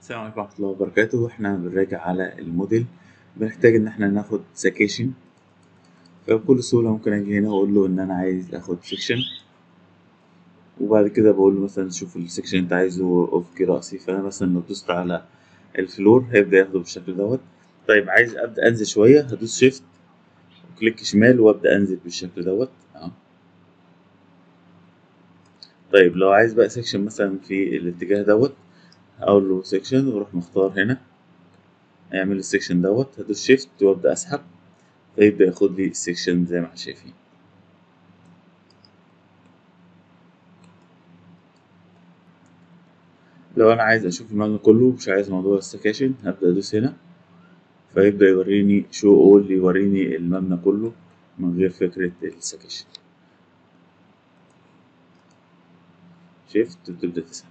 السلام عليكم ورحمة الله وبركاته احنا بنراجع على الموديل بنحتاج ان احنا ناخد سكيشن فبكل سهولة ممكن اجي هنا واقول له ان انا عايز اخد سكشن وبعد كده بقول له مثلا شوف السكشن انت عايزه افقي رأسي فانا مثلا لو دوست على الفلور هيبدأ ياخده بالشكل دوت طيب عايز ابدأ انزل شوية هدوس شيفت وكليك شمال وابدأ انزل بالشكل دوت اه طيب لو عايز بقى سكشن مثلا في الاتجاه دوت اقول له سيكشن واروح مختار هنا اعمل السيكشن دوت هدوس شيفت وابدا اسحب فيبدا ياخد لي السيكشن زي ما احنا شايفين لو انا عايز اشوف المبنى كله مش عايز موضوع السكاشن هبدا ادوس هنا فيبدا يوريني شو اول يوريني المبنى كله من غير فكره السكاشن شيفت وتبدا تسحب